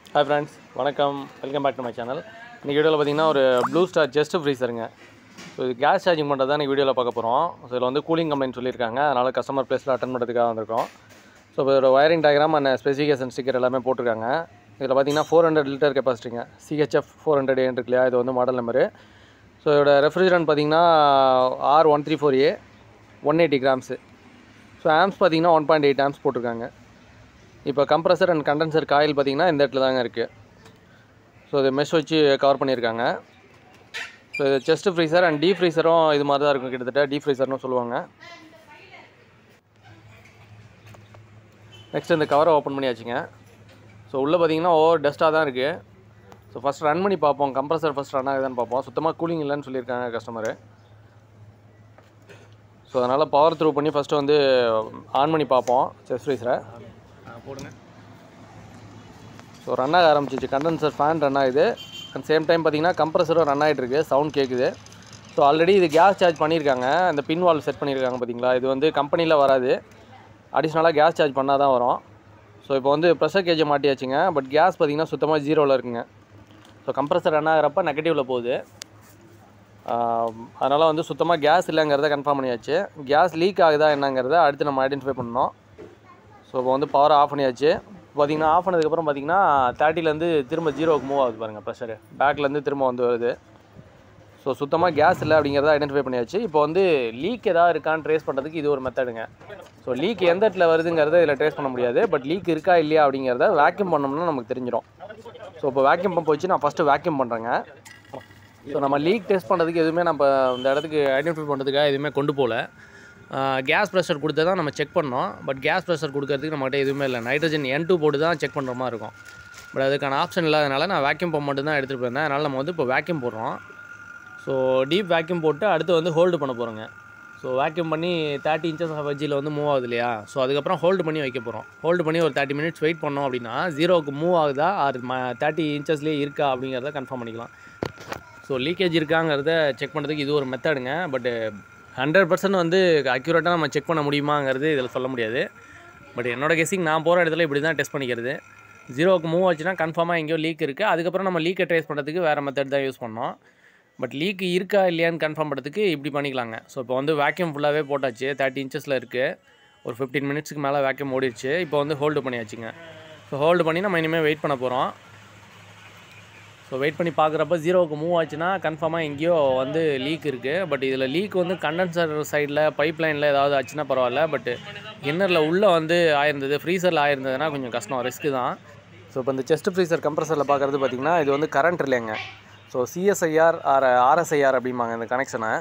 hi friends வணக்கம் welcome back to my channel இன்றைக்கி வீடியோவில் பார்த்தீங்கன்னா ஒரு ப்ளூ ஸ்டார் செஸ்ட் ஃப்ரீசருங்க ஸோ இது கேஸ் சார்ஜிங் பண்ணுறது தான் இன்றைக்கி வீடியோவில் பார்க்க போகிறோம் ஸோ இதில் வந்து கூலிங் கம்ப்ளைண்ட் சொல்லியிருக்காங்க அதனால் கஸ்டமர் ப்ளேஸில் அட்டன் பண்ணுறதுக்காக வந்திருக்கோம் ஸோ இப்போ இதோட wiring diagram and specification sticker எல்லாமே போட்டிருக்காங்க இதில் பார்த்தீங்கன்னா ஃபோர் ஹண்ட்ரட் லிட்டர் கெப்பாசிட்டிங்க சிஹெச்எஃப் ஃபோர் ஹண்ட்ரட் ஏன் இருக்கு இல்லையா இது வந்து மாடல் நம்பரு ஸோ இதோட ரெஃப்ரிஜரண்ட் பார்த்தீங்கன்னா R one three four A one eighty grams so amps பார்த்தீங்கன்னா ஒன் பாயிண்ட் எயிட் ஆம்ஸ் போட்டிருக்காங்க இப்போ கம்ப்ரஸர் அண்ட் கண்டென்சர் காயில் பார்த்தீங்கன்னா இந்த இடத்துல தாங்க இருக்குது ஸோ இது மெஷ் வச்சு கவர் பண்ணியிருக்காங்க ஸோ இது செஸ்ட் ஃப்ரீசர் அண்ட் டீப் ஃப்ரீசரும் இது மாதிரி தான் இருக்கும் கிட்டத்தட்ட டீப் ஃப்ரீசர்னு சொல்லுவாங்க நெக்ஸ்ட் இந்த கவரை ஓப்பன் பண்ணியாச்சுங்க ஸோ உள்ளே பார்த்தீங்கன்னா ஓவர் டஸ்ட்டாக தான் இருக்குது ஸோ ஃபஸ்ட் ரன் பண்ணி பார்ப்போம் கம்ப்ரஸர் ஃபஸ்ட் ரன் ஆகுதான்னு பார்ப்போம் சுத்தமாக கூலிங் இல்லைன்னு சொல்லியிருக்காங்க கஸ்டமரு ஸோ அதனால் பவர் த்ரூ பண்ணி ஃபஸ்ட்டு வந்து ஆன் பண்ணி பார்ப்போம் செஸ் ஃப்ரீஸரை போடுங்க ஸோ ரன் ஆக ஆரம்பிச்சிச்சு கண்டென்சர் ஃபேன் ரன் ஆகுது அண்ட் சேம் டைம் பார்த்தீங்கன்னா கம்ப்ரஸரும் ரன் ஆகிட்டு இருக்கு சவுண்ட் கேட்குது ஸோ ஆல்ரெடி இது கேஸ் சார்ஜ் பண்ணியிருக்காங்க இந்த பின் வால் செட் பண்ணியிருக்காங்க பார்த்தீங்களா இது வந்து கம்பெனியில் வராது அடிஷ்னலாக கேஸ் சார்ஜ் பண்ணால் தான் வரும் ஸோ இப்போ வந்து ப்ரெஷர் கேஜை மாட்டியாச்சுங்க பட் கேஸ் பார்த்தீங்கன்னா சுத்தமாக ஜீரோவில் இருக்குங்க ஸோ கம்ப்ரஸர் ரன் ஆகிறப்ப நெகட்டிவில் போகுது அதனால் வந்து சுத்தமாக கேஸ் இல்லைங்கிறத கன்ஃபார்ம் பண்ணியாச்சு கேஸ் லீக் ஆகுதா என்னங்கிறத அடுத்து நம்ம ஐடென்டிஃபை பண்ணோம் ஸோ இப்போ வந்து பவர் ஆஃப் பண்ணியாச்சு பார்த்தீங்கன்னா ஆஃப் பண்ணதுக்கப்புறம் பார்த்தீங்கன்னா தேர்ட்டிலேருந்து திரும்ப ஜீரோவுக்கு மூவ் ஆகுது பாருங்கள் ப்ரெஷரு பேக்லேருந்து திரும்ப வந்து வருது ஸோ சுத்தமாக கேஸ் இல்லை அப்படிங்கிறத ஐடென்டிஃபை பண்ணியாச்சு இப்போ வந்து லீக் ஏதாவது இருக்கான்னு ட்ரேஸ் பண்ணுறதுக்கு இது ஒரு மெத்தடுங்க ஸோ லீக் எந்த இடத்துல வருதுங்கிறத இதில் ட்ரேஸ் பண்ண முடியாது பட் லீக் இருக்கா இல்லையா அப்படிங்கிறத வேக்யூம் பண்ணோம்னா நமக்கு தெரிஞ்சிடும் ஸோ இப்போ வேக்யூம் பம்ப் வச்சு நான் ஃபஸ்ட்டு வேக்யூம் பண்ணுறேங்க ஸோ நம்ம லீக் டெஸ்ட் பண்ணுறதுக்கு எதுவுமே நம்ம இந்த இடத்துக்கு ஐடென்டிஃபை பண்ணுறதுக்காக எதுவுமே கொண்டு போகல கேஸ் ப்ரெஷர் கொடுத்து தான் நம்ம செக் பண்ணோம் பட் கேஸ் ப்ரெஷர் கொடுக்கறதுக்கு நம்மகிட்ட எதுவுமே இல்லை நைட்ரஜன் என் டூ போட்டு தான் செக் பண்ணுற மாதிரி இருக்கும் பட் அதுக்கான ஆப்ஷன் இல்லாதனால நான் வேக்யூம் பம்ப் மட்டும் தான் எடுத்துகிட்டு போயிருந்தேன் அதனால் நம்ம வந்து இப்போ வேக்யூம் போடுறோம் ஸோ டீப் வேக்யூம் போட்டு அடுத்து வந்து ஹோல்டு பண்ண போகிறோங்க ஸோ வேக்யூம் பண்ணி தேர்ட்டி இன்ச்சஸ் ஆஃப் எஜ்ஜில் வந்து மூவ் ஆகுது இல்லையா ஸோ அதுக்கப்புறம் ஹோல்டு பண்ணி வைக்க போகிறோம் ஹோல்டு பண்ணி ஒரு தேர்ட்டி மினிட்ஸ் வெயிட் பண்ணோம் அப்படின்னா ஜீரோவுக்கு மூவ் ஆகுதா ஆர் தேர்ட்டி இன்ச்சஸ்லேயே இருக்கா அப்படிங்கிறத கன்ஃபார்ம் பண்ணிக்கலாம் ஸோ லீக்கேஜ் இருக்காங்கிறத செக் பண்ணுறதுக்கு இது ஒரு மெத்தடுங்க பட்டு ஹண்ட்ரட் பர்சன்ட் வந்து அக்யூரேட்டாக நம்ம செக் பண்ண முடியுமாங்கிறது இதில் சொல்ல முடியாது பட் என்னோட கெஸிங் நான் போகிற இடத்துல இப்படி தான் டெஸ்ட் பண்ணிக்கிறது ஜீரோவுக்கு மூவ் ஆச்சுன்னா கன்ஃபார்மாக எங்கேயோ லீக் இருக்குது அதுக்கப்புறம் நம்ம லீக்கை ட்ரேஸ் பண்ணுறதுக்கு வேறு மெத்தட் தான் யூஸ் பண்ணோம் பட் லீக் இருக்கா இல்லையான்னு கன்ஃபார்ம் பண்ணுறதுக்கு இப்படி பண்ணிக்கலாங்க ஸோ இப்போ வந்து வேக்யூம் ஃபுல்லாகவே போட்டாச்சு தேர்ட்டி இன்ச்சஸில் இருக்குது ஒரு ஃபிஃப்டீன் மினிட்ஸ்க்கு மேலே வேக்யூம் ஓடிடுச்சு இப்போ வந்து ஹோல்டு பண்ணியாச்சுங்க ஸோ ஹோல்டு பண்ணி நம்ம இனிமேல் வெயிட் பண்ண போகிறோம் ஸோ வெயிட் பண்ணி பார்க்குறப்ப ஜீரோவுக்கு மூவ் ஆச்சுன்னா கன்ஃபார்மாக எங்கேயோ வந்து லீக் இருக்குது பட் இதில் லீக் வந்து கண்டென்சர் சைடில் பைப் லைனில் ஏதாவது ஆச்சுன்னா பரவாயில்ல பட் இன்னரில் உள்ளே வந்து ஆயிருந்தது ஃப்ரீசரில் ஆயிருந்ததுன்னா கொஞ்சம் கஷ்டம் ரிஸ்க்கு தான் ஸோ இப்போ இந்த செஸ்ட் ஃப்ரீசர் கம்ப்ரஸரில் பார்க்குறது பார்த்திங்கன்னா இது வந்து கரண்ட் இல்லைங்க ஸோ சிஎஸ்ஐஆர் ஆர் ஆர்எஸ்ஐஆர் அப்படிம்பாங்க இந்த கனெக்ஷனை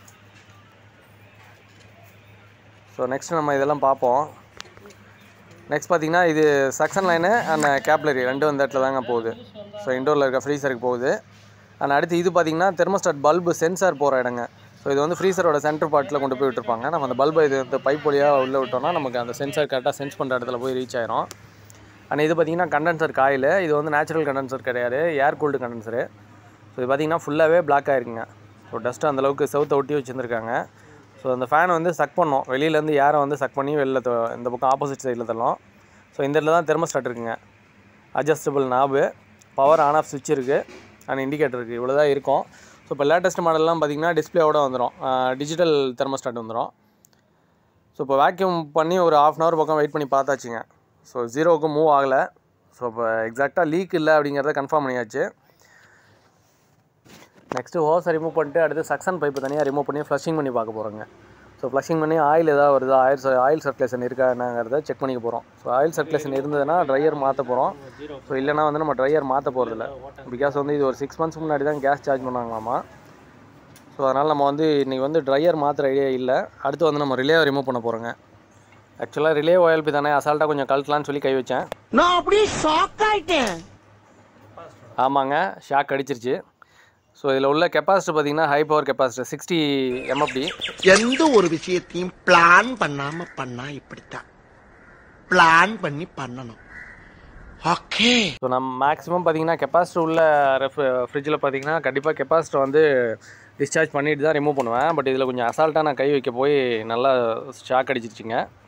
ஸோ நெக்ஸ்ட் நம்ம இதெல்லாம் பார்ப்போம் நெக்ஸ்ட் பார்த்தீங்கன்னா இது சக்ஷன் லைனு அண்ட் கேப்லரி ரெண்டும் இந்த இடத்துல தாங்க போகுது ஸோ இண்டோரில் இருக்க ஃப்ரீசருக்கு போகுது அண்ட் அடுத்து இது பார்த்தீங்கன்னா தெர்மோஸ்டாட் பல்பு சென்சார் போகிற இடங்க ஸோ இது வந்து ஃப்ரீசரோட சென்டர் பார்ட்டில் கொண்டு போய் விட்டுருப்பாங்க நம்ம அந்த பல்பை இது இந்த பைப் வழியாக உள்ளே விட்டோம்னா நமக்கு அந்த சென்சார் கரெக்டாக சென்ஸ் பண்ணுற இடத்துல போய் ரீச் ஆயிரும் அண்ட் இது பார்த்தீங்கன்னா கண்டென்சர் காயில் இது வந்து நேச்சுரல் கண்டென்சர் கிடையாது ஏர் கூல்டு கண்டென்சரு ஸோ இது பார்த்தீங்கன்னா ஃபுல்லாகவே பிளாக் ஆயிருக்குங்க ஸோ டஸ்ட்டு அந்தளவுக்கு செவுத்தை ஒட்டி வச்சுருந்துருக்காங்க ஸோ அந்த ஃபேனை வந்து சக் பண்ணோம் வெளியிலேருந்து ஏரை வந்து சக் பண்ணி வெளில தொ- இந்த பக்கம் ஆப்போசிட் சைடில் தள்ளோம் ஸோ இந்த இடத்துல தான் தெர்மோஸ்டாட் இருக்குங்க adjustable knob power on off சுவிட்ச் இருக்குது அண்ட் இண்டிகேட்டர் இருக்குது இவ்வளோ தான் இருக்கும் ஸோ இப்போ லேட்டஸ்ட் மாடல்லாம் பார்த்தீங்கன்னா டிஸ்பிளேவோட வந்துடும் டிஜிட்டல் தெர்மோஸ்டாட் வந்துடும் ஸோ இப்போ வேக்யூம் பண்ணி ஒரு ஆஃப் அன் ஹவர் பக்கம் வெயிட் பண்ணி பார்த்தாச்சுங்க ஸோ ஜீரோவுக்கு மூவ் ஆகலை ஸோ இப்போ எக்ஸாக்டாக லீக் இல்லை அப்படிங்கிறத கன்ஃபார்ம் பண்ணியாச்சு நெக்ஸ்ட்டு ஹோஸை ரிமூவ் பண்ணிட்டு அடுத்து சக்ஷன் பைப்பு தனியாக ரிமூவ் பண்ணி ஃப்ளஷிங் பண்ணி பார்க்க போகிறோங்க ஸோ ஃப்ளஷிங் பண்ணி ஆயில் ஏதாவது வருதா ஆயில் ஆயில் சர்க்குலேஷன் இருக்கா என்னங்கிறத செக் பண்ணிக்க போகிறோம் ஸோ ஆயில் சர்க்குலேஷன் இருந்ததுன்னா ட்ரையர் மாற்ற போகிறோம் ஸோ இல்லைனா வந்து நம்ம ட்ரையர் மாற்ற போகிறதில்ல பிகாஸ் வந்து இது ஒரு சிக்ஸ் மந்த்ஸ் முன்னாடி தான் கேஸ் சார்ஜ் பண்ணாங்களாமா ஸோ அதனால் நம்ம வந்து இன்றைக்கி வந்து ட்ரையர் மாற்றுற ஐடியா இல்லை அடுத்து வந்து நம்ம ரிலேவை ரிமூவ் பண்ண போகிறோங்க ஆக்சுவலாக ரிலே ஓஎல்பி தானே அசால்ட்டாக கொஞ்சம் கழட்டலான்னு சொல்லி கை வச்சேன் நான் அப்படியே ஷாக் ஆயிட்டேன் ஆமாங்க ஷாக் அடிச்சிருச்சு ஸோ இதில் உள்ள கெப்பாசிட்டி பார்த்தீங்கன்னா high power capacity sixty MFD எந்த ஒரு விஷயத்தையும் பிளான் பண்ணாம பண்ணா இப்படித்தான் பிளான் பண்ணி பண்ணணும் ஓகே ஸோ நம்ம மேக்ஸிமம் பார்த்தீங்கன்னா கெப்பாசிட்டி உள்ள ரெஃப் ஃப்ரிட்ஜில் பார்த்தீங்கன்னா கண்டிப்பாக கெப்பாசிட்டர் வந்து டிஸ்சார்ஜ் பண்ணிட்டு தான் ரிமூவ் பண்ணுவேன் பட் இதில் கொஞ்சம் அசால்ட்டாக நான் கை வைக்க போய் நல்லா ஷாக் அடிச்சிருச்சுங்க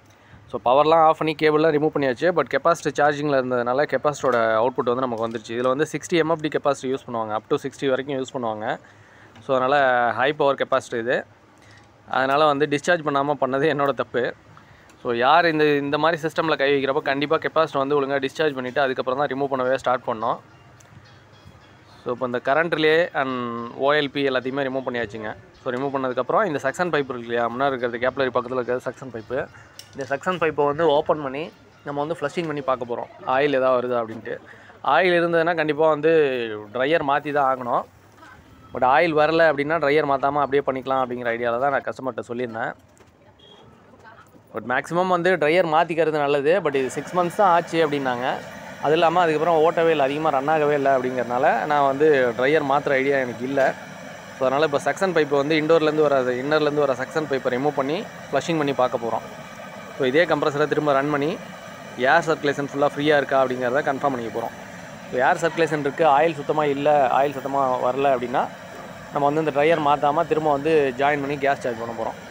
ஸோ பவர்லாம் ஆஃப் பண்ணி கேபிள்லாம் ரிமூவ் பண்ணியாச்சு பட் கெப்பாசிட்டி சார்ஜிங்கில் இருந்ததுனால கெப்பாசிட்டோட அவுட்புட் வந்து நமக்கு வந்துருச்சு இதில் வந்து சிக்ஸ்டி எம்எஃப்டி கெப்பாசிட்டி யூஸ் பண்ணுவாங்க அப் டு சிக்ஸ்டி வரைக்கும் யூஸ் பண்ணுவாங்க ஸோ அதனால் ஹை பவர் கெப்பாசிட்டி இது அதனால் வந்து டிஸ்சார்ஜ் பண்ணாமல் பண்ணது என்னோட தப்பு ஸோ யார் இந்த இந்த மாதிரி சிஸ்டமில் கை வைக்கிறப்போ கண்டிப்பாக கெப்பாசிட்டி வந்து ஒழுங்காக டிஸ்சார்ஜ் பண்ணிவிட்டு அதுக்கப்புறம் தான் ரிமூவ் பண்ணவே ஸ்டார்ட் பண்ணோம் ஸோ இப்போ இந்த கரண்ட் ரிலே அண்ட் ஓஎல்பி எல்லாத்தையுமே ரிமூவ் பண்ணியாச்சுங்க ஸோ ரிமூவ் பண்ணதுக்கப்புறம் இந்த செக்ஷன் பைப் இருக்கு இல்லையா முன்னாடி இருக்கிறது கேப்லரி பக்கத்தில் இருக்கிறது செக்ஷன் பைப்பு இந்த செக்ஷன் பைப்பை வந்து ஓப்பன் பண்ணி நம்ம வந்து ஃப்ளஷிங் பண்ணி பார்க்க போகிறோம் ஆயில் எதாவது வருதா அப்படின்ட்டு ஆயில் இருந்ததுன்னா கண்டிப்பாக வந்து ட்ரையர் மாற்றி தான் ஆகணும் பட் ஆயில் வரல அப்படின்னா ட்ரையர் மாற்றாமல் அப்படியே பண்ணிக்கலாம் அப்படிங்கிற ஐடியாவில் தான் நான் கஸ்டமர்கிட்ட சொல்லியிருந்தேன் பட் மேக்ஸிமம் வந்து ட்ரையர் மாற்றிக்கிறது நல்லது பட் இது சிக்ஸ் மந்த்ஸ் தான் ஆச்சு அப்படின்னாங்க அது இல்லாமல் அதுக்கப்புறம் ஓட்டவே இல்லை அதிகமாக ரன் ஆகவே இல்லை அப்படிங்கிறனால நான் வந்து ட்ரையர் மாற்றுற ஐடியா எனக்கு இல்லை ஸோ அதனால் இப்போ செக்ஷன் பைப்பை வந்து இண்டோர்லேருந்து வர இன்னர்லேருந்து வர செக்ஷன் பைப்பை ரிமூவ் பண்ணி ஃப்ளஷிங் பண்ணி பார்க்க போகிறோம் ஸோ இதே கம்ப்ரஸரை திரும்ப ரன் பண்ணி ஏர் சர்க்குலேஷன் ஃபுல்லாக ஃப்ரீயாக இருக்கா அப்படிங்கிறத கன்ஃபார்ம் பண்ணிக்க போகிறோம் ஸோ ஏர் சர்க்குலேஷன் இருக்குது ஆயில் சுத்தமாக இல்லை ஆயில் சுத்தமாக வரல அப்படின்னா நம்ம வந்து இந்த ட்ரையர் மாற்றாமல் திரும்ப வந்து ஜாயின் பண்ணி கேஸ் சார்ஜ் பண்ண போகிறோம்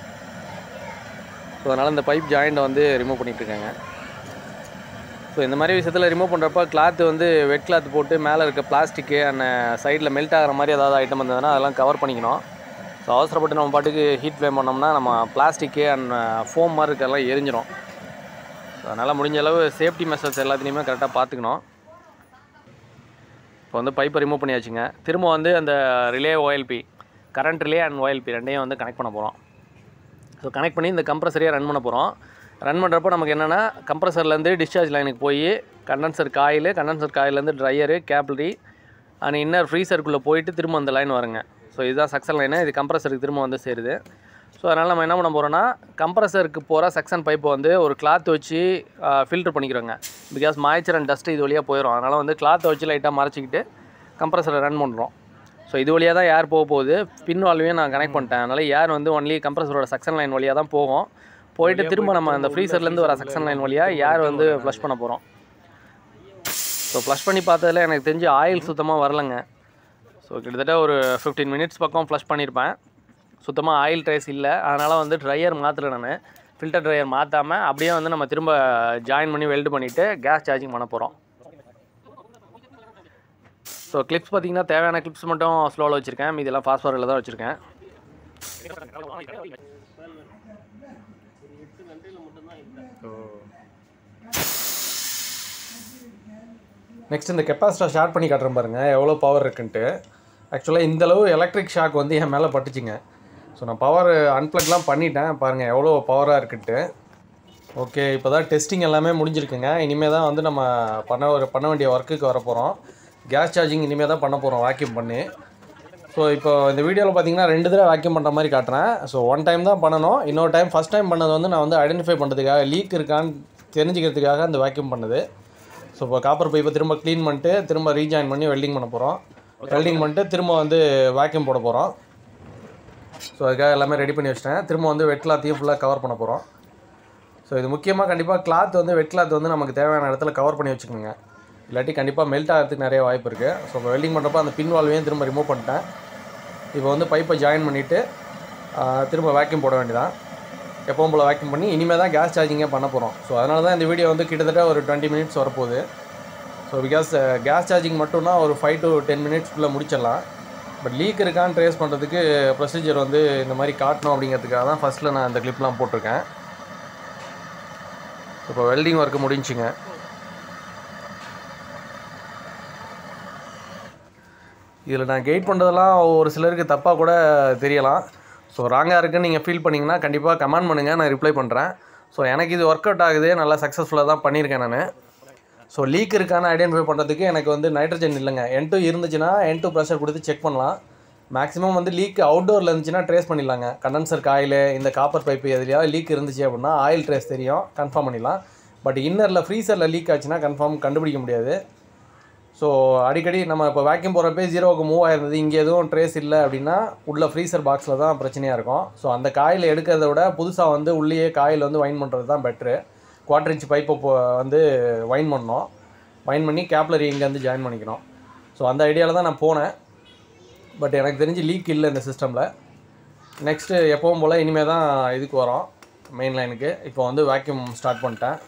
ஸோ அதனால் இந்த பைப் ஜாயிண்ட்டை வந்து ரிமூவ் பண்ணிகிட்ருக்காங்க ஸோ இந்த மாதிரி விஷயத்தில் ரிமூவ் பண்ணுறப்ப கிளாத் வந்து வெட் கிளாத் போட்டு மேலே இருக்க பிளாஸ்டிக்கு அந்த சைடில் மெல்ட் ஆகிற மாதிரி ஏதாவது ஐட்டம் இருந்ததுன்னா அதெல்லாம் கவர் பண்ணிக்கணும் ஸோ அவசரப்பட்டு நம்ம பாட்டுக்கு ஹீட் ஃப்ளேம் பண்ணோம்னா நம்ம பிளாஸ்டிக்கு அண்ட் ஃபோம் மாதிரி இருக்கெல்லாம் எரிஞ்சிரும் ஸோ அதனால் முடிஞ்ச அளவு சேஃப்டி மெஷர்ஸ் எல்லாத்துலேயுமே கரெக்டாக பார்த்துக்கணும் இப்போ வந்து பைப்பை ரிமூவ் பண்ணியாச்சுங்க திரும்ப வந்து அந்த relay OLP current relay and OLP ரெண்டையும் வந்து கனெக்ட் பண்ண போகிறோம் ஸோ கனெக்ட் பண்ணி இந்த கம்ப்ரஸரையே ரன் பண்ண போகிறோம் ரன் பண்ணுறப்போ நமக்கு என்னென்னா கம்ப்ரஸர்லேருந்து டிஸ்சார்ஜ் லைனுக்கு போய் கண்டென்சர் காயில் கண்டென்சர் காயிலேருந்து ட்ரையரு கேப்லரி அண்ட் இன்னர் ஃப்ரீசருக்குள்ளே போயிட்டு திரும்ப அந்த லைன் வருங்க ஸோ இதுதான் சக்ஷன் லைனு இது கம்ப்ரஸருக்கு திரும்ப வந்து சேருது ஸோ அதனால் நம்ம என்ன பண்ண போகிறோம்னா கம்ப்ரஸருக்கு போகிற செக்ஷன் பைப்பை வந்து ஒரு கிளாத் வச்சு ஃபில்டர் பண்ணிக்கிறோங்க பிகாஸ் மாய்ச்சர் அண்ட் டஸ்ட் இது வழியாக போயிடும் அதனால் வந்து கிளாத்தை வச்சு லைட்டாக மறைச்சிக்கிட்டு கம்ப்ரஸரை ரன் பண்ணுறோம் ஸோ இது வழியாக தான் ஏர் போக போகுது பின் வால்வையும் நான் கனெக்ட் பண்ணிட்டேன் அதனால் ஏர் வந்து ஒன்லி கம்ப்ரஸரோட செக்ஷன் லைன் வழியாக தான் போகும் போயிட்டு திரும்ப நம்ம அந்த ஃப்ரீசர்லேருந்து வர செக்ஷன் லைன் வழியாக ஏர் வந்து ஃப்ளஷ் பண்ண போகிறோம் ஸோ ஃப்ளஷ் பண்ணி பார்த்ததுல எனக்கு தெரிஞ்சு ஆயில் சுத்தமாக வரலைங்க ஸோ கிட்டத்தட்ட ஒரு ஃபிஃப்டீன் மினிட்ஸ் பக்கம் ஃப்ளஷ் பண்ணியிருப்பேன் சுத்தமாக ஆயில் ட்ரேஸ் இல்லை அதனால் வந்து ட்ரையர் மாற்றுறேன் நான் ஃபில்டர் ட்ரையர் மாற்றாமல் அப்படியே வந்து நம்ம திரும்ப ஜாயின் பண்ணி வெல்டு பண்ணிவிட்டு கேஸ் சார்ஜிங் பண்ண போகிறோம் ஸோ கிளிப்ஸ் பார்த்தீங்கன்னா தேவையான கிளிப்ஸ் மட்டும் ஸ்லோவில் வச்சுருக்கேன் மீதெல்லாம் ஃபாஸ்ட் ஃபார்வர்டில் தான் வச்சுருக்கேன் நெக்ஸ்ட் இந்த கெப்பாசிட்டர் ஷார்ட் பண்ணி காட்டுறேன் பாருங்கள் எவ்வளோ பவர் இருக்குன்ட்டு ஆக்சுவலாக இந்தளவு எலக்ட்ரிக் ஷாக் வந்து என் மேலே பட்டுச்சுங்க ஸோ நான் பவர் அன்ப்ளக்லாம் பண்ணிட்டேன் பாருங்கள் எவ்வளோ பவராக இருக்குன்ட்டு ஓகே இப்போ தான் டெஸ்டிங் எல்லாமே முடிஞ்சிருக்குங்க இனிமேல் தான் வந்து நம்ம பண்ண ஒரு பண்ண வேண்டிய ஒர்க்குக்கு வர போகிறோம் கேஸ் சார்ஜிங் இனிமேல் தான் பண்ண போகிறோம் வேக்யூம் பண்ணி ஸோ இப்போ இந்த வீடியோவில் பார்த்தீங்கன்னா ரெண்டு தடவை வேக்யூம் பண்ணுற மாதிரி காட்டுறேன் ஸோ ஒன் டைம் தான் பண்ணணும் இன்னொரு டைம் ஃபஸ்ட் டைம் பண்ணது வந்து நான் வந்து ஐடென்டிஃபை பண்ணுறதுக்காக லீக் இருக்கான்னு தெரிஞ்சுக்கிறதுக்காக அந்த வேக்யூம் பண்ணது ஸோ இப்போ காப்பர் பைப்பை திரும்ப க்ளீன் பண்ணிட்டு திரும்ப ரீஜாயின் பண்ணி வெல்டிங் பண்ண போகிறோம் வெல்டிங் பண்ணிட்டு திரும்ப வந்து வேக்யூம் போட போகிறோம் ஸோ அதுக்காக எல்லாமே ரெடி பண்ணி வச்சிட்டேன் திரும்ப வந்து வெட் கிளாத்தையும் ஃபுல்லாக கவர் பண்ண போகிறோம் ஸோ இது முக்கியமாக கண்டிப்பாக கிளாத் வந்து வெட் கிளாத் வந்து நமக்கு தேவையான இடத்துல கவர் பண்ணி வச்சுக்கோங்க இல்லாட்டி கண்டிப்பாக மெல்ட் ஆகிறதுக்கு நிறைய வாய்ப்பு இருக்குது ஸோ இப்போ வெல்டிங் பண்ணுறப்ப அந்த பின் வால்வையும் திரும்ப ரிமூவ் பண்ணிட்டேன் இப்போ வந்து பைப்பை ஜாயின் பண்ணிவிட்டு திரும்ப வேக்யூம் போட வேண்டியதான் எப்பவும் போல் வேக்யூம் பண்ணி இனிமேல் தான் கேஸ் சார்ஜிங்கே பண்ண போகிறோம் ஸோ அதனால தான் இந்த வீடியோ வந்து கிட்டத்தட்ட ஒரு டுவெண்ட்டி மினிட்ஸ் வரப்போகுது ஸோ பிகாஸ் கேஸ் சார்ஜிங் மட்டும்னா ஒரு ஃபைவ் டு டென் மினிட்ஸ்க்குள்ளே முடிச்சிடலாம் பட் லீக் இருக்கான்னு ட்ரேஸ் பண்ணுறதுக்கு ப்ரொசீஜர் வந்து இந்த மாதிரி காட்டணும் அப்படிங்கிறதுக்காக தான் ஃபஸ்ட்டில் நான் இந்த கிளிப்லாம் போட்டிருக்கேன் இப்போ வெல்டிங் ஒர்க்கு முடிஞ்சுங்க இதில் நான் கைட் பண்ணுறதெல்லாம் ஒரு சிலருக்கு தப்பாக கூட தெரியலாம் ஸோ ராங்காக இருக்குன்னு நீங்கள் ஃபீல் பண்ணிங்கன்னா கண்டிப்பாக கமெண்ட் பண்ணுங்கள் நான் ரிப்ளை பண்ணுறேன் ஸோ எனக்கு இது ஒர்க் அவுட் ஆகுது நல்லா சக்ஸஸ்ஃபுல்லாக தான் பண்ணியிருக்கேன் நான் ஸோ லீக் இருக்கான்னு ஐடென்டிஃபை பண்ணுறதுக்கு எனக்கு வந்து நைட்ரஜன் இல்லைங்க என் டூ இருந்துச்சுன்னா என் டூ ப்ரெஷர் கொடுத்து செக் பண்ணலாம் மேக்ஸிமம் வந்து லீக் அவுட்டோரில் இருந்துச்சுன்னா ட்ரேஸ் பண்ணிடலாங்க கண்டென்சர் காயில் இந்த காப்பர் பைப்பு எதுலையாவது லீக் இருந்துச்சு அப்படின்னா ஆயில் ட்ரேஸ் தெரியும் கன்ஃபார்ம் பண்ணிடலாம் பட் இன்னரில் ஃப்ரீசரில் லீக் ஆச்சுன்னா கன்ஃபார்ம் கண்டுபிடிக்க முடியாது ஸோ அடிக்கடி நம்ம இப்போ வேக்யூம் போகிறப்பே ஜீரோவுக்கு மூவ் ஆயிருந்தது இங்கே எதுவும் ட்ரேஸ் இல்லை அப்படின்னா உள்ள ஃப்ரீசர் பாக்ஸில் தான் பிரச்சனையாக இருக்கும் ஸோ அந்த காயில் எடுக்கிறத விட புதுசாக வந்து உள்ளேயே காயில் வந்து வைன் பண்ணுறது தான் பெட்ரு குவார்டர் இன்ச் பைப்பை போ வந்து வைன் பண்ணோம் வைன் பண்ணி கேப்லரி இங்கேருந்து ஜாயின் பண்ணிக்கணும் ஸோ அந்த ஐடியாவில் தான் நான் போனேன் பட் எனக்கு தெரிஞ்சு லீக் இல்லை இந்த சிஸ்டமில் நெக்ஸ்ட்டு எப்பவும் போல் இனிமேல் தான் இதுக்கு வரோம் மெயின் லைனுக்கு இப்போ வந்து வேக்யூம் ஸ்டார்ட் பண்ணிட்டேன்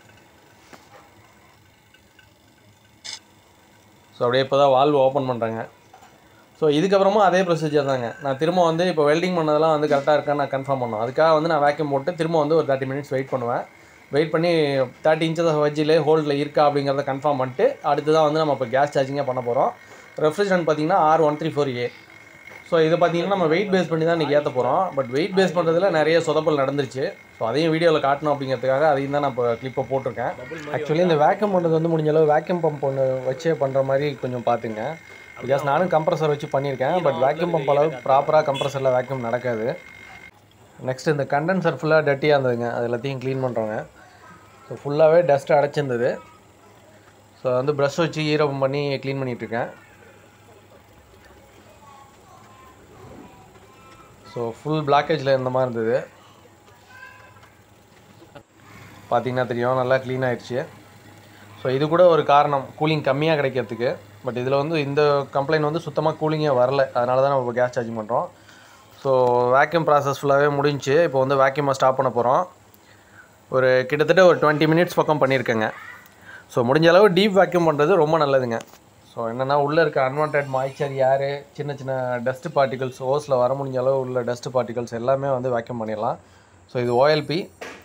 ஸோ அப்படியே இப்போ தான் வால்வு ஓப்பன் பண்ணுறாங்க ஸோ இதுக்கப்புறமா அதே ப்ரொசீஜர் தாங்க நான் திரும்ப வந்து இப்போ வெல்டிங் பண்ணதெல்லாம் வந்து கரெக்டாக இருக்கான்னு நான் கன்ஃபார்ம் பண்ணணும் அதுக்காக வந்து நான் வேக்யூம் போட்டு திரும்ப வந்து ஒரு தேர்ட்டி மினிட்ஸ் வெயிட் பண்ணுவேன் வெயிட் பண்ணி தேர்ட்டி இன்ச்சஸ் ஆஃப் வஜ்ஜிலே ஹோல்டில் இருக்கா அப்படிங்கிறத கன்ஃபார்ம் பண்ணிட்டு அடுத்து தான் வந்து நம்ம இப்போ கேஸ் சார்ஜிங்கே பண்ண போகிறோம் ரெஃப்ரிஜரண்ட் பார்த்தீங்கன்னா R one three four A so இது பார்த்தீங்கன்னா நம்ம வெயிட் பேஸ் பண்ணி தான் இன்றைக்கி ஏற்ற போகிறோம் பட் வெயிட் பேஸ் பண்ணுறதுல நிறைய சொதப்பல் நடந்துருச்சு ஸோ அதையும் வீடியோவில் காட்டணும் அப்படிங்கிறதுக்காக அதையும் தான் நான் இப்போ கிளிப்பை போட்டிருக்கேன் ஆக்சுவலி இந்த வேக்யூம் பண்ணுறது வந்து முடிஞ்ச அளவு வேக்யூம் பம்ப் ஒன்று வச்சே பண்ணுற மாதிரி கொஞ்சம் பார்த்துங்க பிகாஸ் நானும் கம்ப்ரஸர் வச்சு பண்ணியிருக்கேன் பட் வேக்யூம் பம்ப் அளவு ப்ராப்பராக கம்ப்ரஸரில் வேக்யூம் நடக்காது நெக்ஸ்ட் இந்த கண்டென்சர் ஃபுல்லாக டட்டியாக இருந்ததுங்க அது எல்லாத்தையும் க்ளீன் பண்ணுறோங்க ஸோ ஃபுல்லாகவே டஸ்ட் அடைச்சிருந்தது ஸோ வந்து ப்ரஷ் வச்சு ஈரம் பண்ணி க்ளீன் பண்ணிகிட்ருக்கேன் ஸோ ஃபுல் பிளாக்கேஜில் இருந்த மாதிரி இருந்தது பார்த்தீங்கன்னா தெரியும் நல்லா க்ளீன் ஆயிடுச்சு ஸோ இது கூட ஒரு காரணம் கூலிங் கம்மியாக கிடைக்கிறதுக்கு பட் இதில் வந்து இந்த கம்ப்ளைண்ட் வந்து சுத்தமாக கூலிங்கே வரல அதனால தான் நம்ம இப்போ கேஸ் சார்ஜிங் பண்ணுறோம் ஸோ வேக்யூம் ப்ராசஸ் ஃபுல்லாகவே முடிஞ்சு இப்போ வந்து வேக்யூமை ஸ்டாப் பண்ண போகிறோம் ஒரு கிட்டத்தட்ட ஒரு டுவெண்ட்டி மினிட்ஸ் பக்கம் பண்ணியிருக்கேங்க ஸோ முடிஞ்ச அளவு டீப் வேக்யூம் பண்ணுறது ரொம்ப நல்லதுங்க ஸோ என்னென்னா உள்ளே இருக்க அன்வான்ட் மாய்ச்சர் ஏர் சின்ன சின்ன டஸ்ட் பார்ட்டிகல்ஸ் ஓஸில் வர முடிஞ்ச அளவு உள்ள டஸ்ட் பார்ட்டிகல்ஸ் எல்லாமே வந்து வேக்யூம் பண்ணிடலாம் ஸோ இது ஓஎல்பி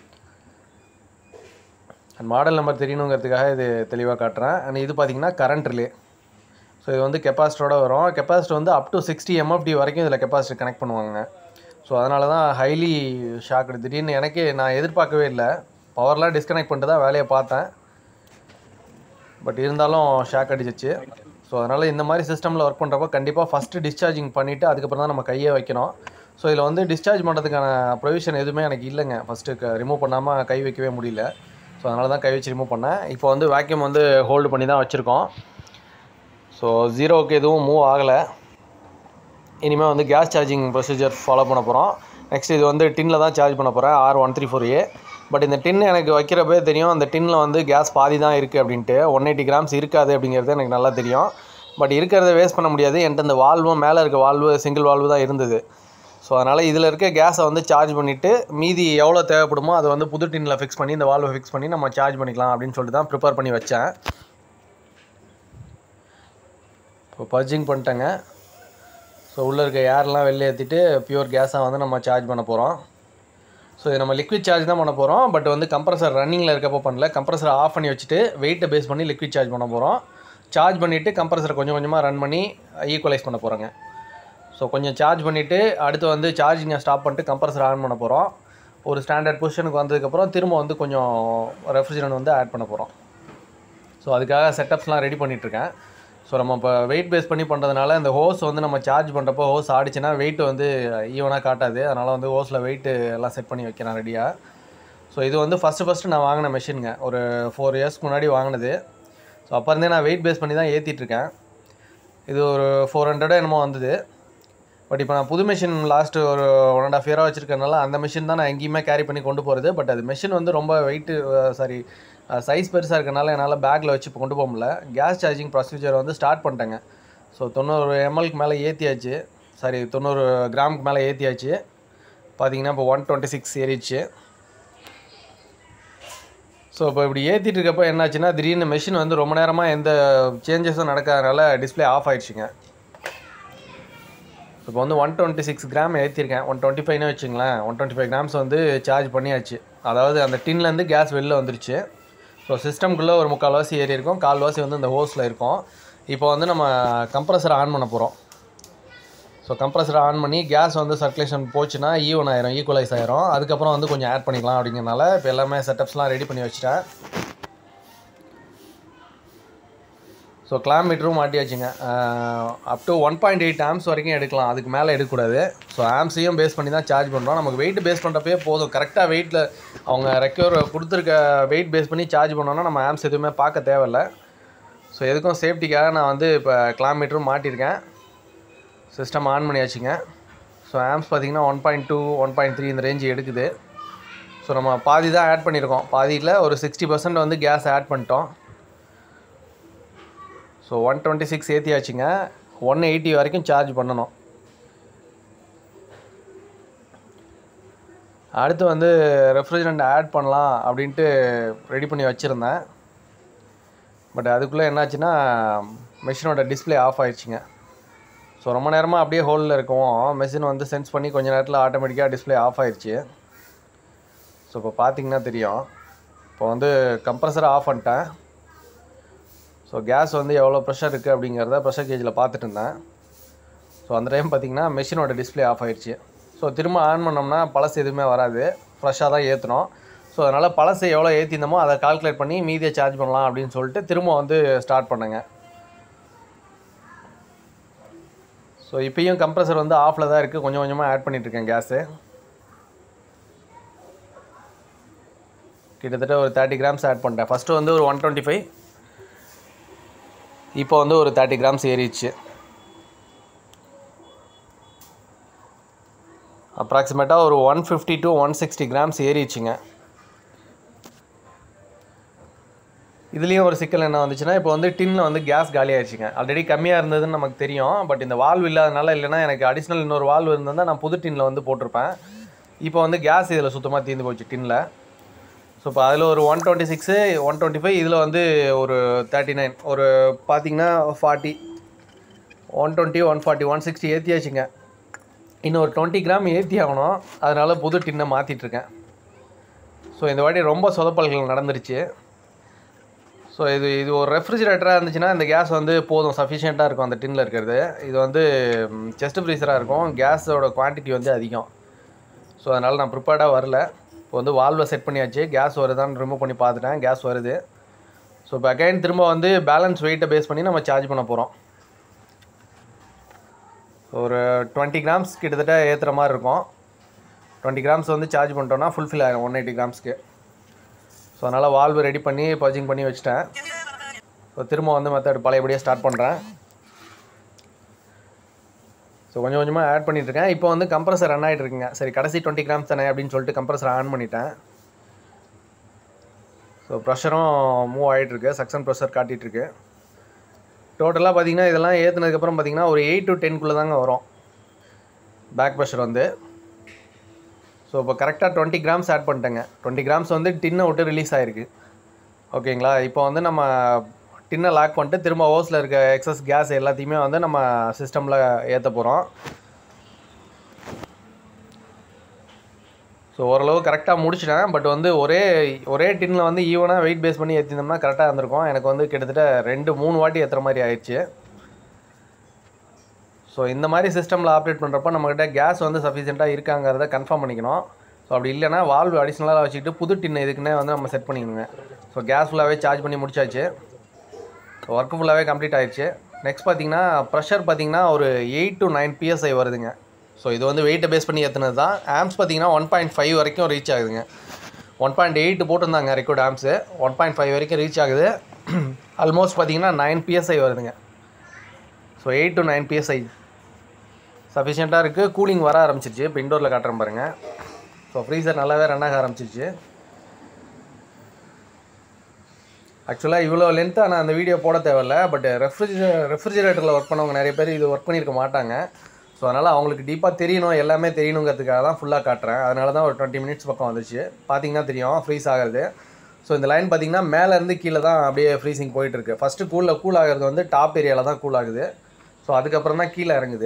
அண்ட் மாடல் நம்பர் தெரியணுங்கிறதுக்காக இது தெளிவாக காட்டுறேன் அண்ட் இது பார்த்தீங்கன்னா கரண்ட் ரிலே ஸோ இது வந்து கெப்பாசிட்டரோட வரும் கெப்பாசிட்டி வந்து அப் டு சிக்ஸ்டி எம்எஃப்டி வரைக்கும் இதில் கெப்பாசிட்டி கனெக்ட் பண்ணுவாங்க ஸோ அதனால தான் ஹைலி ஷாக் திடீர்னு எனக்கே நான் எதிர்பார்க்கவே இல்லை பவர்லாம் டிஸ்கனெக்ட் பண்ணிட்டு தான் வேலையை பார்த்தேன் பட் இருந்தாலும் ஷாக் அடிச்சிச்சு ஸோ அதனால் இந்த மாதிரி சிஸ்டமில் ஒர்க் பண்ணுறப்போ கண்டிப்பாக ஃபஸ்ட்டு டிஸ்சார்ஜிங் பண்ணிவிட்டு அதுக்கப்புறம் தான் நம்ம கையை வைக்கணும் ஸோ இதில் வந்து டிஸ்சார்ஜ் பண்ணுறதுக்கான ப்ரொவிஷன் எதுவுமே எனக்கு இல்லைங்க ஃபஸ்ட்டு ரிமூவ் பண்ணாமல் கை வைக்கவே முடியல ஸோ அதனால தான் கை வச்சு ரிமூவ் பண்ணேன் இப்போ வந்து வேக்யூம் வந்து ஹோல்டு பண்ணி தான் வச்சுருக்கோம் ஸோ ஜீரோவுக்கு எதுவும் மூவ் ஆகலை இனிமேல் வந்து கேஸ் சார்ஜிங் ப்ரொசீஜர் ஃபாலோ பண்ண போகிறோம் நெக்ஸ்ட் இது வந்து டின்னில் தான் சார்ஜ் பண்ண போகிறேன் R one three four A but இந்த டின் எனக்கு வைக்கிறப்பே தெரியும் அந்த டின்னில் வந்து கேஸ் பாதி தான் இருக்குது அப்படின்ட்டு ஒன் எயிட்டி கிராம்ஸ் இருக்காது அப்படிங்கிறது எனக்கு நல்லா தெரியும் பட் இருக்கிறத வேஸ்ட் பண்ண முடியாது என்கிட்ட இந்த வால்வும் மேலே இருக்க வால்வு சிங்கிள் வால்வு தான் இருந்தது ஸோ அதனால் இதில் இருக்க கேஸை வந்து சார்ஜ் பண்ணிவிட்டு மீதி எவ்வளோ தேவைப்படுமோ அதை வந்து புது டின்னில் ஃபிக்ஸ் பண்ணி இந்த வால்வை ஃபிக்ஸ் பண்ணி நம்ம சார்ஜ் பண்ணிக்கலாம் அப்படின்னு சொல்லிட்டு தான் ப்ரிப்பேர் பண்ணி வச்சேன் இப்போ பர்ஜிங் பண்ணிட்டேங்க ஸோ உள்ளே இருக்க ஏர்லாம் வெளில ஏற்றிட்டு பியூர் கேஸாக வந்து நம்ம சார்ஜ் பண்ண போகிறோம் ஸோ இது நம்ம லிக்விட் சார்ஜ் தான் பண்ண போகிறோம் பட் வந்து கம்ப்ரஸர் ரன்னிங்கில் இருக்கப்போ பண்ணல கம்ப்ரஸரை ஆஃப் பண்ணி வச்சுட்டு வெயிட்டை பேஸ் பண்ணி லிக்விட் சார்ஜ் பண்ண போகிறோம் சார்ஜ் பண்ணிவிட்டு கம்ப்ரஸரை கொஞ்சம் கொஞ்சமாக ரன் பண்ணி ஈக்குவலைஸ் பண்ண போகிறோங்க ஸோ கொஞ்சம் சார்ஜ் பண்ணிவிட்டு அடுத்து வந்து சார்ஜிங்கை ஸ்டாப் பண்ணிட்டு கம்ப்ரஸர் ஆன் பண்ண போகிறோம் ஒரு ஸ்டாண்டர்ட் பொசிஷனுக்கு வந்ததுக்கப்புறம் திரும்ப வந்து கொஞ்சம் ரெஃப்ரிஜரண்ட் வந்து ஆட் பண்ண போகிறோம் ஸோ அதுக்காக செட்டப்ஸ்லாம் ரெடி பண்ணிகிட்ருக்கேன் ஸோ நம்ம இப்போ வெயிட் பேஸ் பண்ணி பண்ணுறதுனால இந்த ஹோஸ் வந்து நம்ம சார்ஜ் பண்ணுறப்போ ஹோஸ் ஆடிச்சுன்னா வெயிட் வந்து ஈவனாக காட்டாது அதனால் வந்து ஹோஸில் வெயிட்டு எல்லாம் செட் பண்ணி வைக்கிறேன் ரெடியாக ஸோ இது வந்து ஃபஸ்ட்டு ஃபஸ்ட்டு நான் வாங்கின மெஷினுங்க ஒரு ஃபோர் இயர்ஸ்க்கு முன்னாடி வாங்கினது ஸோ அப்போ இருந்தே நான் வெயிட் பேஸ் பண்ணி தான் ஏற்றிட்டுருக்கேன் இது ஒரு ஃபோர் ஹண்ட்ரடோ என்னமோ வந்தது பட் இப்போ நான் புது மிஷின் லாஸ்ட்டு ஒரு ஒன் அண்ட் ஆஃப் இயராக வச்சுருக்கனால அந்த மிஷின் தான் நான் எங்கேயுமே கேரி பண்ணி கொண்டு போகிறது பட் அது மிஷின் வந்து ரொம்ப வெயிட்டு சாரி சைஸ் பெருசாக இருக்கனால என்னால் பேக்கில் வச்சு இப்போ கொண்டு போக முடியல கேஸ் சார்ஜிங் ப்ரொசீஜர் வந்து ஸ்டார்ட் பண்ணிட்டேங்க ஸோ தொண்ணூறு எம்எல்க்கு மேலே ஏற்றியாச்சு சாரி தொண்ணூறு கிராமுக்கு மேலே ஏற்றியாச்சு பார்த்தீங்கன்னா இப்போ ஒன் டுவெண்ட்டி சிக்ஸ் ஏறிச்சு ஸோ இப்போ இப்படி ஏற்றிட்டு இருக்கப்போ என்னாச்சுன்னா திடீர்னு மெஷின் வந்து ரொம்ப நேரமாக எந்த சேஞ்சஸும் நடக்காதனால டிஸ்பிளே ஆஃப் ஆயிடுச்சுங்க இப்போ வந்து ஒன் டுவெண்ட்டி சிக்ஸ் கிராம் ஏற்றிருக்கேன் ஒன் டுவெண்ட்டி ஃபைவ்னு வச்சுங்களேன் ஒன் டுவெண்ட்டி ஃபைவ் கிராம்ஸ் வந்து சார்ஜ் பண்ணியாச்சு அதாவது அந்த டின்லேருந்து கேஸ் வெளில வந்துருச்சு ஸோ சிஸ்டம்குள்ளே ஒரு முக்கால்வாசி ஏறி இருக்கும் கால்வாசி வந்து இந்த ஹோஸில் இருக்கும் இப்போ வந்து நம்ம கம்ப்ரஸரை ஆன் பண்ண போகிறோம் ஸோ கம்ப்ரஸரை ஆன் பண்ணி கேஸ் வந்து சர்க்குலேஷன் போச்சுன்னா ஈவன் ஆயிரும் ஈக்குவலைஸ் ஆயிரும் அதுக்கப்புறம் வந்து கொஞ்சம் ஆட் பண்ணிக்கலாம் அப்படிங்கிறனால இப்போ எல்லாமே செட்டப்ஸ்லாம் ரெடி பண்ணி வச்சுட்டேன் ஸோ கிளாம் மீட்டரும் மாட்டியாச்சுங்க up to one point eight amps வரைக்கும் எடுக்கலாம் அதுக்கு மேலே எடுக்கக்கூடாது ஸோ ஆம்ஸையும் பேஸ் பண்ணி தான் சார்ஜ் பண்ணுறோம் நமக்கு வெயிட் பேஸ் பண்ணுறப்பே போதும் கரெக்டாக வெயிட்டில் அவங்க ரெக்யூர் கொடுத்துருக்க வெயிட் பேஸ் பண்ணி சார்ஜ் பண்ணோன்னா நம்ம ஆம்ஸ் எதுவுமே பார்க்க தேவையில்ல ஸோ எதுக்கும் சேஃப்டிக்காக நான் வந்து இப்போ கிளாம் மீட்டரும் மாட்டியிருக்கேன் சிஸ்டம் ஆன் பண்ணியாச்சுங்க ஸோ ஆம்ஸ் பார்த்தீங்கன்னா one point two one point three இந்த ரேஞ்சு எடுக்குது ஸோ நம்ம பாதி தான் ஆட் பண்ணியிருக்கோம் பாதியில் ஒரு சிக்ஸ்டி பர்சன்ட் வந்து கேஸ் ஆட் பண்ணிட்டோம் ஸோ ஒன் டுவெண்ட்டி சிக்ஸ் ஏற்றியாச்சுங்க ஒன் எயிட்டி வரைக்கும் சார்ஜ் பண்ணணும் அடுத்து வந்து ரெஃப்ரிஜரண்ட் ஆட் பண்ணலாம் அப்படின்ட்டு ரெடி பண்ணி வச்சுருந்தேன் பட் அதுக்குள்ளே என்னாச்சுன்னா மெஷினோட டிஸ்ப்ளே ஆஃப் ஆயிடுச்சுங்க ஸோ ரொம்ப நேரமாக அப்படியே ஹோலில் இருக்கவும் மெஷின் வந்து சென்ஸ் பண்ணி கொஞ்ச நேரத்தில் ஆட்டோமேட்டிக்காக டிஸ்ப்ளே ஆஃப் ஆயிடுச்சு ஸோ இப்போ பார்த்தீங்கன்னா தெரியும் இப்போ வந்து கம்ப்ரஸரை ஆஃப் பண்ணிட்டேன் ஸோ கேஸ் வந்து எவ்வளோ ப்ரெஷர் இருக்குது அப்படிங்கிறத ப்ரெஷர் கேஜில் பார்த்துட்டு இருந்தேன் ஸோ அந்த டைம் பார்த்தீங்கன்னா மெஷினோட டிஸ்ப்ளே ஆஃப் ஆயிடுச்சு ஸோ திரும்ப ஆன் பண்ணோம்னா பழசு எதுவுமே வராது ஃப்ரெஷ்ஷாக தான் ஏற்றணும் ஸோ அதனால் பழசு எவ்வளோ ஏற்றிருந்தோமோ அதை கால்குலேட் பண்ணி மீதியை சார்ஜ் பண்ணலாம் அப்படின்னு சொல்லிட்டு திரும்ப வந்து ஸ்டார்ட் பண்ணுங்க ஸோ இப்பயும் கம்ப்ரஸர் வந்து ஆஃபில் தான் இருக்குது கொஞ்சம் கொஞ்சமாக ஆட் பண்ணிகிட்ருக்கேன் கேஸு கிட்டத்தட்ட ஒரு தேர்ட்டி கிராம்ஸ் ஆட் பண்ணிட்டேன் ஃபஸ்ட்டு வந்து ஒரு ஒன் டுவெண்ட்டி ஃபைவ் இப்போ வந்து ஒரு தேர்ட்டி கிராம்ஸ் ஏறிடுச்சு அப்ராக்சிமேட்டாக ஒரு one fifty to one sixty grams ஏறிடுச்சுங்க இதுலேயும் ஒரு சிக்கல் என்ன வந்துச்சுன்னா இப்போ வந்து டின்னில் வந்து கேஸ் காலி ஆயிடுச்சுங்க ஆல்ரெடி கம்மியாக இருந்ததுன்னு நமக்கு தெரியும் பட் இந்த வால்வ் இல்லாதனால இல்லைன்னா எனக்கு அடிஷ்னல் இன்னொரு வால்வ் இருந்திருந்தால் நான் புது டின்னில் வந்து போட்டிருப்பேன் இப்போ வந்து கேஸ் இதில் சுத்தமாக தீர்ந்து போச்சு டின்னில் ஸோ இப்போ அதில் ஒரு one twenty six one twenty five இதில் வந்து ஒரு தேர்ட்டி நைன் ஒரு பார்த்தீங்கன்னா forty one twenty one forty one sixty ஏற்றியாச்சுங்க இன்னும் ஒரு டுவெண்ட்டி கிராம் ஏற்றி ஆகணும் அதனால் புது டின்னை மாற்றிட்டுருக்கேன் ஸோ இந்த வாட்டி ரொம்ப சொதப்பல்கள் நடந்துருச்சு ஸோ இது இது ஒரு ரெஃப்ரிஜிரேட்டராக இருந்துச்சுன்னா இந்த கேஸ் வந்து போதும் சஃபிஷியண்ட்டாக இருக்கும் அந்த டின்னில் இருக்கிறது இது வந்து செஸ்ட் ஃப்ரீசராக இருக்கும் கேஸோட குவான்டிட்டி வந்து அதிகம் ஸோ அதனால் நான் ப்ரிப்பேர்டாக வரல இப்போ வந்து வால்வை செட் பண்ணியாச்சு கேஸ் வருதான்னு ரிமூவ் பண்ணி பார்த்துட்டேன் கேஸ் வருது ஸோ இப்போ அகைன் திரும்ப வந்து பேலன்ஸ் வெயிட்டை பேஸ் பண்ணி நம்ம சார்ஜ் பண்ண போகிறோம் ஒரு டுவெண்ட்டி கிராம்ஸ் கிட்டத்தட்ட ஏற்றுற மாதிரி இருக்கும் டுவெண்ட்டி கிராம்ஸ் வந்து சார்ஜ் பண்ணிட்டோம்னா ஃபுல்ஃபில் ஆகும் ஒன் எயிட்டி கிராம்ஸ்க்கு ஸோ அதனால் வால்வு ரெடி பண்ணி பர்ஜிங் பண்ணி வச்சுட்டேன் ஸோ திரும்ப வந்து மெத்தட் பழையபடியே ஸ்டார்ட் பண்ணுறேன் ஸோ கொஞ்சம் கொஞ்சமாக ஆட் பண்ணிட்டுருக்கேன் இப்போ வந்து கம்ப்ரஸர் ரன் ஆகிட்டு இருக்குங்க சரி கடைசி டுவெண்ட்டி கிராம்ஸ் தானே அப்படின்னு சொல்லிட்டு கம்ப்ரஸர் ஆன் பண்ணிட்டேன் ஸோ ப்ரெஷரும் மூவ் ஆகிட்டுருக்கு சக்ஷன் ப்ரெஷர் காட்டிகிட்ருக்கு டோட்டலாக பார்த்தீங்கன்னா இதெல்லாம் ஏற்றுனதுக்கப்புறம் பார்த்தீங்கன்னா ஒரு எயிட் டு டென்குள்ளே தாங்க வரும் பேக் ப்ரெஷர் வந்து ஸோ இப்போ கரெக்டாக டுவெண்ட்டி கிராம்ஸ் ஆட் பண்ணிட்டேங்க டுவெண்ட்டி கிராம்ஸ் வந்து டின்னை விட்டு ரிலீஸ் ஆகிருக்கு ஓகேங்களா இப்போ வந்து நம்ம டின்னை லாக் பண்ணிட்டு திரும்ப ஓஸில் இருக்க எக்ஸஸ் கேஸ் எல்லாத்தையுமே வந்து நம்ம சிஸ்டமில் ஏற்ற போகிறோம் ஸோ ஓரளவு கரெக்டாக முடிச்சிட்டேன் பட் வந்து ஒரே ஒரே டின்னில் வந்து ஈவனாக வெயிட் பேஸ் பண்ணி ஏற்றிருந்தோம்னா கரெக்டாக இருந்திருக்கும் எனக்கு வந்து கிட்டத்தட்ட ரெண்டு மூணு வாட்டி ஏற்றுற மாதிரி ஆயிடுச்சு ஸோ இந்த மாதிரி சிஸ்டமில் ஆப்ரேட் பண்ணுறப்ப நம்மக்கிட்ட கேஸ் வந்து சஃபிஷியண்ட்டாக இருக்காங்கிறத கன்ஃபார்ம் பண்ணிக்கணும் ஸோ அப்படி இல்லைனா வால்வு அடிஷ்னலாக வச்சுக்கிட்டு புது டின்னு இதுக்குன்னே வந்து நம்ம செட் பண்ணிக்கணுங்க ஸோ கேஸ் ஃபுல்லாகவே சார்ஜ் பண்ணி முடிச்சாச்சு ஸோ ஒர்க்கு ஃபுல்லாகவே கம்ப்ளீட் ஆயிடுச்சு நெக்ஸ்ட் பார்த்தீங்கன்னா ப்ரெஷர் பார்த்தீங்கன்னா ஒரு எயிட் டு நைன் பிஎஸ்ஐ வருதுங்க ஸோ இது வந்து வெயிட்டை பேஸ் பண்ணி ஏற்றுனது தான் ஆம்ஸ் பார்த்தீங்கன்னா ஒன் பாயிண்ட் ஃபைவ் வரைக்கும் ரீச் ஆகுதுங்க ஒன் பாயிண்ட் எயிட் போட்டிருந்தாங்க record amps one point five வரைக்கும் ரீச் ஆகுது ஆல்மோஸ்ட் பார்த்தீங்கன்னா நைன் பிஎஸ்ஐ வருதுங்க so eight to nine PSI சஃபிஷியண்ட்டாக இருக்குது கூலிங் வர ஆரம்பிச்சிருச்சு இப்போ இண்டோரில் காட்டுறேன் பாருங்கள் ஸோ ஃப்ரீசர் நல்லாவே ரன் ஆக ஆரம்பிச்சிருச்சு ஆக்சுவலாக இவ்வளோ லென்த்தாக நான் அந்த வீடியோ போட தேவையில்ல பட் ரெஃப்ரிஜரே ரெஃப்ரிஜரேட்டரில் ஒர்க் பண்ணவங்க நிறைய பேர் இது ஒர்க் பண்ணியிருக்க மாட்டாங்க ஸோ அதனால் அவங்களுக்கு டீப்பாக தெரியணும் எல்லாமே தெரியணுங்கிறதுக்காக தான் ஃபுல்லாக காட்டுறேன் அதனால தான் ஒரு டுவெண்ட்டி மினிட்ஸ் பக்கம் வந்துச்சு பார்த்தீங்கன்னா தெரியும் ஃப்ரீஸ் ஆகிறது ஸோ இந்த லைன் பார்த்தீங்கன்னா மேலேருந்து கீழே தான் அப்படியே ஃப்ரீசிங் போயிட்டுருக்கு ஃபஸ்ட்டு கூலில் கூல் ஆகிறது வந்து டாப் ஏரியாவில் தான் கூல் ஆகுது ஸோ அதுக்கப்புறம் தான் கீழே இறங்குது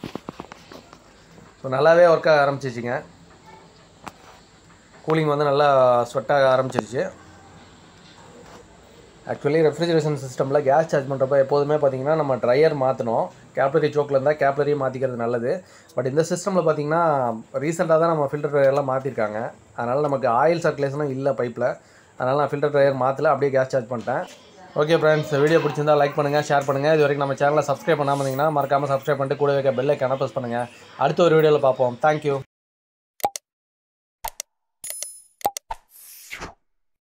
ஸோ நல்லாவே ஒர்க் ஆக ஆரம்பிச்சிச்சிங்க கூலிங் வந்து நல்லா ஸ்வெட் ஆக ஆரம்பிச்சிருச்சு ஆக்சுவலி ரெஃப்ரிஜரேஷன் சிஸ்டமில் கேஸ் சார்ஜ் பண்ணுறப்ப எப்போதுமே பார்த்தீங்கன்னா நம்ம ட்ரையர் மாற்றணும் கேப்லரி சோக்கில் இருந்தால் கேப்லரி மாற்றிக்கிறது நல்லது பட் இந்த சிஸ்டமில் பார்த்தீங்கன்னா ரீசெண்டாக தான் நம்ம ஃபில்டர் ட்ரையர்லாம் மாற்றிருக்காங்க அதனால் நமக்கு ஆயில் சர்க்குலேஷனும் இல்லை பைப்பில் அதனால் நான் ஃபில்டர் ட்ரையர் மாற்றல அப்படியே கேஸ் சார்ஜ் பண்ணிட்டேன் ஓகே ஃப்ரெண்ட்ஸ் வீடியோ பிடிச்சிருந்தா லைக் பண்ணுங்கள் ஷேர் பண்ணுங்கள் இது வரைக்கும் நம்ம சேனலை சப்ஸ்கிரைப் பண்ணாமல் இருந்தீங்கன்னா மறக்காமல் சப்ஸ்கிரைப் பண்ணிட்டு கூட வைக்க பெல்லை ப்ரெஸ் பண்ணுங்கள் அடுத்த ஒரு வீடியோவில் பார்ப்போம் தேங்க்யூ